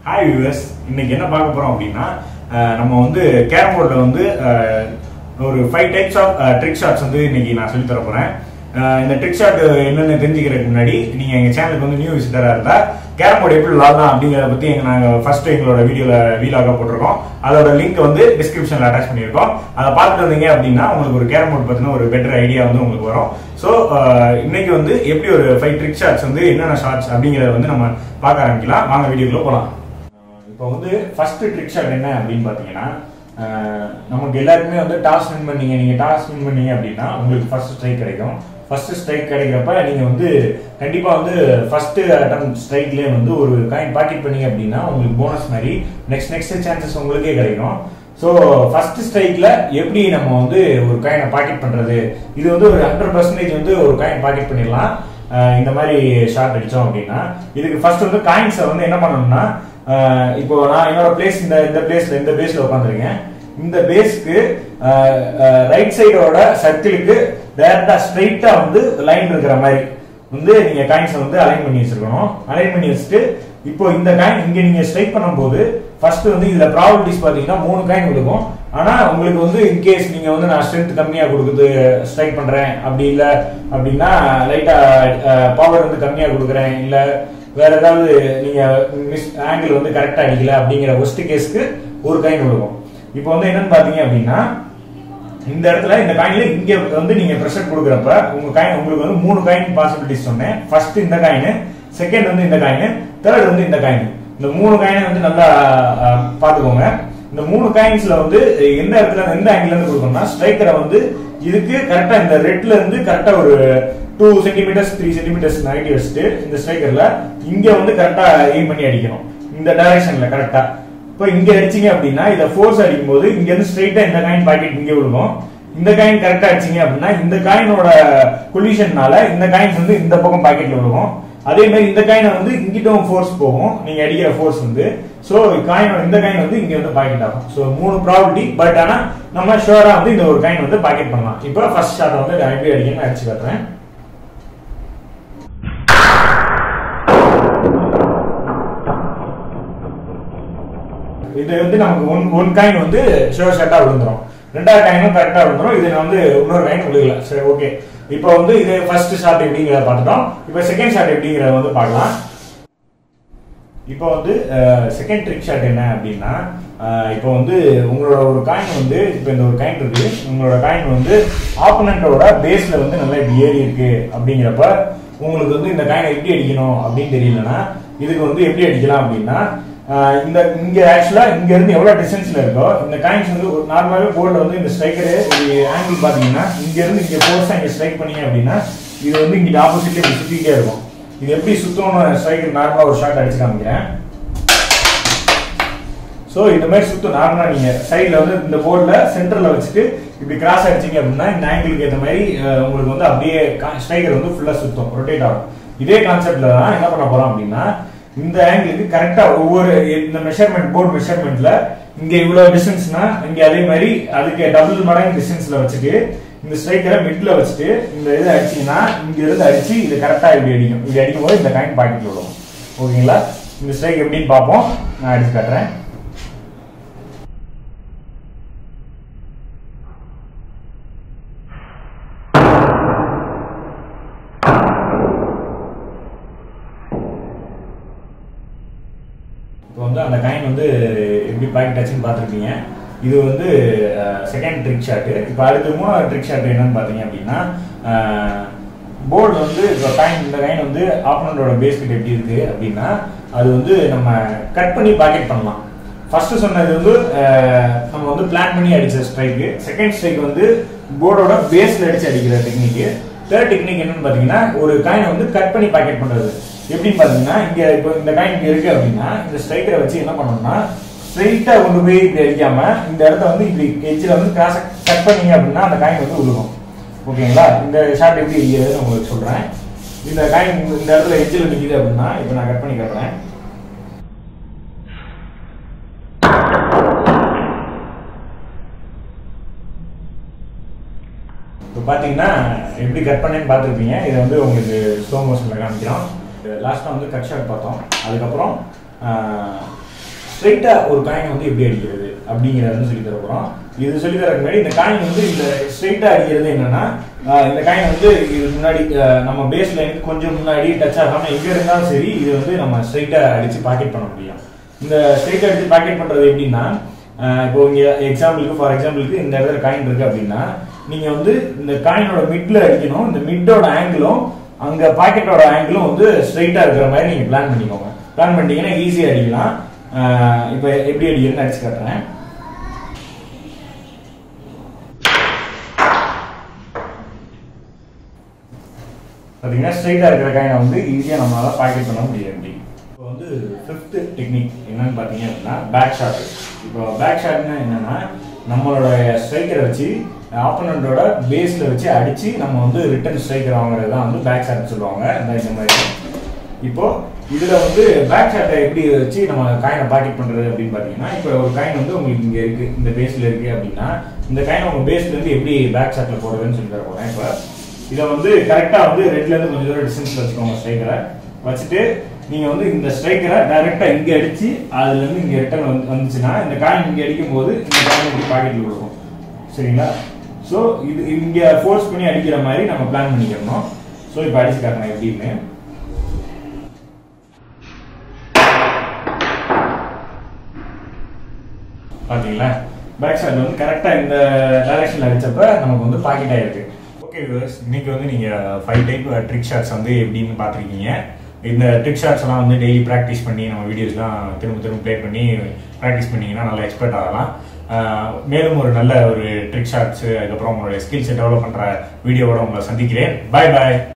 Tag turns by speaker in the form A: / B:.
A: hi viewers இன்னைக்கு என்ன பார்க்க போறோம் அப்படின்னா அஹ், நம்ம வந்து கேரம் போர்டில் வந்து அஹ், ஒரு five types of trick shots வந்து இன்னைக்கு நான் சொல்லி தர போறேன் அஹ், இந்த ட்ரிக் ஷாட் என்னென்னு தெரிஞ்சுக்கிறதுக்கு முன்னாடி நீங்க எங்க சேனலுக்கு வந்து நியூ விசிட்டரா இருந்தா கேரம் போர்டு எப்படி விளாடலாம் அப்படிங்கறத பத்தி எங்க நாங்க ஃபர்ஸ்ட் எங்களோட வீடியோல வீலாக போட்டிருக்கோம் அதோட லிங்க் வந்து டிஸ்கிரிப்ஷன்ல அட்டாச் பண்ணியிருக்கோம் அதை பார்த்துட்டு வந்தீங்க அப்படின்னா உங்களுக்கு ஒரு கேரம் போர்டு பத்தின ஒரு பெட்டர் ஐடியா வந்து உங்களுக்கு வரும் ஸோ இன்னைக்கு வந்து எப்படி ஒரு ஃபைவ் ட்ரிக் ஷாட்ஸ் வந்து என்னென்ன ஷாட்ஸ் அப்படிங்கறத வந்து நம்ம பார்க்க ஆரம்பிக்கலாம் வாங்க வீடியோக்குள்ள போலாம் இப்போ வந்து ஃபர்ஸ்ட் ட்ரிக் ஷாட் என்ன அப்படின்னு பார்த்தீங்கன்னா அஹ், நமக்கு எல்லாருக்குமே வந்து டாஸ் வின் பண்ணீங்க நீங்க டாஸ் வின் பண்ணீங்க அப்படின்னா உங்களுக்கு ஃபர்ஸ்ட் ஸ்ட்ரைக் கிடைக்கும் ஃபர்ஸ்ட் ஸ்ட்ரைக் கிடைக்கிறப்ப நீங்க வந்து கண்டிப்பா வந்து ஃபர்ஸ்ட் அட்டம் ஸ்ட்ரைக்லேயே வந்து ஒரு காயின் பாக்கெட் பண்ணீங்க அப்படின்னா உங்களுக்கு போனஸ் மாதிரி நெக்ஸ்ட் நெக்ஸ்ட் சான்சஸ் உங்களுக்கே கிடைக்கும் ஸோ ஃபர்ஸ்ட் ஸ்ட்ரைக்ல எப்படி நம்ம வந்து ஒரு காயினை பாக்கெட் பண்றது இது வந்து ஒரு ஹண்ட்ரட் பர்சன்டேஜ் வந்து ஒரு காயின் பாக்கெட் பண்ணிடலாம் அஹ் இந்த மாதிரி ஷார்ட் அடிச்சோம் அப்படின்னா இதுக்கு ஃபர்ஸ்ட் வந்து காயின்ஸை வந்து என்ன பண்ணணும்னா அஹ் இப்போ நான் என்னோட பிளேஸ் இந்த இந்த பிளேஸ்ல இந்த பேஸ்ல உட்காந்துருக்கேன் இந்த பேஸ்க்கு ரைட் சைடோட சர்க்கிளுக்கு டைரக்டா ஸ்ட்ரைட்டா வந்து லைன் இருக்கிற மாதிரி வந்து நீங்க காயின்ஸை வந்து அலைன் பண்ணி வச்சிருக்கணும் அலைன் பண்ணி வச்சுட்டு இப்போ இந்த காயின் இங்க நீங்க ஸ்ட்ரைக் பண்ணும்போது ஃபர்ஸ்ட் வந்து இதுல ப்ராபபிலிட்டிஸ் பாத்தீங்கன்னா மூணு காயின் கொடுக்கும் ஆனா உங்களுக்கு வந்து இன்கேஸ் நீங்க வந்து நான் ஸ்ட்ரென்த் கம்மியா கொடுக்குது ஸ்ட்ரைக் பண்றேன் அப்படி இல்ல அப்படின்னா லைட்டா பவர் வந்து கம்மியா கொடுக்குறேன் இல்ல வேற ஏதாவது நீங்க மிஸ் ஆங்கிள் வந்து கரெக்டா அடிக்கல அப்படிங்கிற ஒஸ்ட் கேஸ்க்கு ஒரு காயின் கொடுக்கும் இப்போ வந்து என்னன்னு பாத்தீங்க அப்படின்னா இந்த இடத்துல இந்த காயின்ல இங்க வந்து நீங்க பிரஷர் கொடுக்குறப்ப உங்க காயின் உங்களுக்கு வந்து மூணு காயின் பாசிபிலிட்டிஸ் சொன்னேன் ஃபர்ஸ்ட் இந்த காயின் செகண்ட் வந்து இந்த காயின் தேர்ட் வந்து இந்த காயின் இந்த மூணு காயினை வந்து நல்லா அஹ், பாத்துக்கோங்க இந்த மூணு காயின்ஸ்ல வந்து எந்த இடத்துல எந்த ஆங்கிள் இருந்து கொடுக்கணும்னா ஸ்ட்ரைக்கரை வந்து இதுக்கு கரெக்டா இந்த ரெட்ல இருந்து கரெக்டா ஒரு டூ சென்டிமீட்டர்ஸ் த்ரீ சென்டிமீட்டர்ஸ் நகட்டி வச்சுட்டு இந்த ஸ்ட்ரைக்கர்ல இங்க வந்து கரெக்டா எய்ம் பண்ணி அடிக்கணும் இந்த டைரக்ஷன்ல கரெக்டா இப்போ இங்க அடிச்சீங்க அப்படின்னா இத ஃபோர்ஸ் அடிக்கும் போது இங்க இருந்து ஸ்ட்ரைட்டா இந்த காயின் பாக்கெட் இங்க விழுகும் இந்த காயின் கரெக்டா அடிச்சீங்க அப்படின்னா இந்த காயினோட கொலிஷன்னால இந்த காயின் வந்து இந்த பக்கம் பாக்கெட்ல விழுகும் அதே மாதிரி இந்த காயினை வந்து இங்கிட்டும் ஃபோர்ஸ் போகும் நீங்க அடிக்கிற ஃபோர்ஸ் வந்து சோ காயினோட இந்த காயின் வந்து இங்க வந்து பாக்கெட் ஆகும் சோ மூணு ப்ராபர்ட்டி பட் ஆனா நம்ம ஷுவரா வந்து இந்த ஒரு காயின் வந்து பாக்கெட் பண்ணலாம் இப்போ ஃபர்ஸ்ட் ஷாட் வந்து நான் எப்படி அடிக்கணும்னு அடிச்சு காட்டுறேன் இது வந்து நமக்கு ஒன் ஒன் காயின் வந்து ஷோர் ஷர்ட்டா விழுந்துரும் ரெண்டாவது காயினும் கரெக்டா விழுந்துரும் இது வந்து இன்னொரு காயின் விழுகல சரி ஓகே இப்போ வந்து இது ஃபர்ஸ்ட் ஷாட் எப்படிங்கிறத பார்த்துட்டோம் இப்போ செகண்ட் ஷாட் எப்படிங்கிறத வந்து பார்க்கலாம் இப்போ வந்து செகண்ட் ட்ரிக் ஷாட் என்ன அப்படின்னா அஹ், இப்போ வந்து உங்களோட ஒரு காயின் வந்து இப்போ இந்த ஒரு காயின் இருக்கு உங்களோட காயின் வந்து ஆப்பனண்டோட பேஸ்ல வந்து நல்லா இப்படி ஏறி இருக்கு அப்படிங்கிறப்ப உங்களுக்கு வந்து இந்த காயினை எப்படி அடிக்கணும் அப்படின்னு தெரியலனா இதுக்கு வந்து எப்படி அடிக்கலாம் அப்படின்னா அஹ், இந்த இங்க ஆக்சுவலா இங்க இருந்து எவ்வளவு டிஸ்டன்ஸ்ல இருக்கோ இந்த காயின்ஸ் வந்து நார்மலாவே போர்டில் வந்து இந்த ஸ்ட்ரைக்கரு ஆங்கிள் பாத்தீங்கன்னா இங்க இருந்து இங்க ஃபோர்ஸா இங்க ஸ்ட்ரைக் பண்ணீங்க அப்படின்னா இது வந்து இங்க ஆப்போசிட்ல இப்படி சுத்திட்டே இருக்கும் இது எப்படி சுத்தணும் ஸ்ட்ரைக்கர் நார்மலா ஒரு ஷாட் அடிச்சு காமிக்கிறேன் சோ இந்த மாதிரி சுத்தம் நார்மலா நீங்க சைடுல வந்து இந்த போர்டுல சென்டர்ல வச்சுட்டு இப்படி கிராஸ் அடிச்சீங்க அப்படின்னா இந்த ஆங்கிளுக்கு ஏற்ற மாதிரி அஹ், உங்களுக்கு வந்து அப்படியே ஸ்ட்ரைக்கர் வந்து ஃபுல்லா சுத்தம் ரொட்டேட் ஆகும் இதே கான்செப்ட்ல தான் என்ன பண்ண போறோம் அப்படின்னா இந்த ஆங்கிளுக்கு கரெக்டா ஒவ்வொரு இந்த மெஷர்மெண்ட் போர்டு மெஷர்மெண்ட்ல இங்க இவ்வளவு டிஸ்டன்ஸ்னா இங்க அதே மாதிரி அதுக்கு டபுள் மடங்கு டிஸ்டன்ஸ்ல வச்சுட்டு இந்த ஸ்ட்ரைக்கரை மிட்ல வச்சுட்டு இந்த இதை அடிச்சீங்கன்னா இங்க இருந்து அடிச்சு இது கரெக்டா இப்படி அடிக்கும் இப்படி அடிக்கும் போது இந்த காயின் பாக்கெட்ல விடும் ஓகேங்களா இந்த ஸ்ட்ரைக் எப்படின்னு பார்ப்போம் நான் அடிச்சு காட்டுறேன் இப்போ வந்து அந்த காயின் வந்து எப்படி பாக்கெட் ஆச்சுன்னு பார்த்துருப்பீங்க இது வந்து செகண்ட் ட்ரிக் ஷாட்டு இப்போ அடுத்து மூணாவது ட்ரிக் ஷாட் என்னன்னு பார்த்தீங்க அப்படின்னா போர்டு வந்து இப்போ காயின் இந்த காயின் வந்து ஆப்பனண்டோட பேஸ் கிட்ட எப்படி இருக்கு அப்படின்னா அது வந்து நம்ம கட் பண்ணி பாக்கெட் பண்ணலாம் ஃபர்ஸ்ட் சொன்னது வந்து அஹ், நம்ம வந்து பிளான் பண்ணி அடிச்ச ஸ்ட்ரைக்கு செகண்ட் ஸ்ட்ரைக் வந்து போர்டோட பேஸ்ல அடிச்சு அடிக்கிற டெக்னிக்கு தேர்ட் டெக்னிக் என்னன்னு பாத்தீங்கன்னா ஒரு காயினை வந்து கட் பண்ணி பாக்கெட் பண்றது எப்படின்னு பாத்தீங்கன்னா இங்க இப்போ இந்த காயின் இங்க இருக்கு அப்படின்னா இந்த ஸ்ட்ரைக்கரை வச்சு என்ன பண்ணணும்னா ஸ்ட்ரைட்டா கொண்டு போய் இப்படி அடிக்காம இந்த இடத்த வந்து இப்படி எட்ஜில் வந்து கிராஸ் கட் பண்ணீங்க அப்படின்னா அந்த காயின் வந்து விழுகும் ஓகேங்களா இந்த ஷாட் எப்படி அடிக்கிறதுன்னு உங்களுக்கு சொல்றேன் இந்த காயின் இந்த இடத்துல எட்ஜில் நிக்குது அப்படின்னா இப்போ நான் கட் பண்ணி காட்டுறேன் இப்போ பார்த்தீங்கன்னா எப்படி கட் பண்ணேன்னு பார்த்துருப்பீங்க இதை வந்து உங்களுக்கு ஸ்லோ மோஷனில் காமிக்கிறோம் லாஸ்ட்டாக வந்து கட் ஷாட் பார்த்தோம் அதுக்கப்புறம் ஸ்ட்ரைட்டா ஒரு காயின் வந்து எப்படி அடிக்கிறது அப்படிங்கறத வந்து சொல்லி தர போறோம் இது சொல்லி தரக்கு முன்னாடி இந்த காயின் வந்து இந்த ஸ்ட்ரைட்டா அடிக்கிறது என்னன்னா ஆஹ் இந்த காயின் வந்து இது முன்னாடி ஆஹ் நம்ம பேஸ் லைனுக்கு கொஞ்சம் முன்னாடி டச் ஆகாம எங்க இருந்தாலும் சரி இது வந்து நம்ம ஸ்ட்ரைட்டா அடிச்சு பாக்கெட் பண்ண முடியும் இந்த ஸ்ட்ரைட்டா அடிச்சு பாக்கெட் பண்றது எப்படின்னா ஆஹ் இப்போ இங்க எக்ஸாம்பிளுக்கு ஃபார் எக்ஸாம்பிளுக்கு இந்த இடத்துல காயின் இருக்கு அப்படின்னா நீங்க வந்து இந்த காயினோட மிட்ல அடிக்கணும் இந்த மிட்டோட ஆங்கிளும் அங்க பாக்கெட்டோட ஆங்கிளும் வந்து ஸ்ட்ரைட்டா இருக்கிற மாதிரி நீங்க பிளான் பண்ணிக்கோங்க பிளான் பண்ணிட்டீங்கன்னா ஈஸியா அடிக்கலாம் ஆஹ் இப்போ எப்படி அடிக்கிறதுன்னு அடிச்சு காட்டுறேன் பார்த்தீங்கன்னா ஸ்ட்ரைட்டாக இருக்கிற காயினை வந்து ஈஸியாக நம்மளால பாக்கெட் பண்ண முடியாது இப்போ வந்து ஃபிஃப்த் டெக்னிக் என்னன்னு பார்த்தீங்க அப்படின்னா பேக் ஷாட் இப்போ பேக் ஷாட்னா என்னன்னா நம்மளோட ஸ்ட்ரைக்கரை வச்சு ஆப்போனண்டோட பேஸில் வச்சு அடிச்சு நம்ம வந்து ரிட்டர்ன் ஸ்ட்ரைக்கர் வாங்குறது தான் வந்து பேக் ஷாட் சொல்லுவாங்க இந்த இந்த மாதிரி இப்போ இதுல வந்து பேக் ஷாட்டை எப்படி வச்சு நம்ம காயினை பாக்கெட் பண்றது அப்படின்னு பாத்தீங்கன்னா இப்போ ஒரு காயின் வந்து உங்களுக்கு இங்க இருக்கு இந்த பேஸ்ல இருக்கு அப்படின்னா இந்த காயின் உங்க பேஸ்ல இருந்து எப்படி பேக் ஷாட்ல போடுறதுன்னு சொல்லி தர போறேன் இப்போ இதை வந்து கரெக்டா வந்து ரெட்ல இருந்து கொஞ்சம் தூரம் டிஸ்டன்ஸ்ல வச்சுக்கோங்க ஸ்ட்ரைக்கரை வச்சுட்டு நீங்க வந்து இந்த ஸ்ட்ரைக்கரை டைரக்டா இங்க அடிச்சு அதுல இருந்து இங்க ரிட்டர்ன் வந்து வந்துச்சுன்னா இந்த காயின் இங்க அடிக்கும் போது இந்த காயின் இப்படி பாக்கெட்ல விழுகும் சரிங்களா ஸோ இது இங்க ஃபோர்ஸ் பண்ணி அடிக்கிற மாதிரி நம்ம பிளான் பண்ணிக்கிறணும் ஸோ இப்போ அடிச்சு காட்டுறேன் எப்படின்னு பாத்தீங்களா பேக் சைடு வந்து கரெக்டா இந்த டைரக்ஷன்ல அடிச்சப்ப நமக்கு வந்து பாக்கெட் ஆயிருக்கு ஓகே வியூவர்ஸ் இன்னைக்கு வந்து நீங்க ஃபைவ் டைப் ட்ரிக் ஷாட்ஸ் வந்து எப்படின்னு பார்த்துருக்கீங்க இந்த ட்ரிக் ஷாட்ஸ் எல்லாம் வந்து டெய்லி ப்ராக்டிஸ் பண்ணி நம்ம வீடியோஸ்லாம் திரும்ப திரும்ப ப்ளே பண்ணி ப்ராக்டிஸ் பண்ணீங்கன்னா நல்லா எக்ஸ்பர்ட் ஆகலாம் ஆஹ் மேலும் ஒரு நல்ல ஒரு ட்ரிக் ஷாட்ஸ் அதுக்கப்புறம் உங்களுடைய ஸ்கில்ஸை டெவலப் பண்ற வீடியோவோட உங்களை சந்திக்கிறேன் பாய் பாய்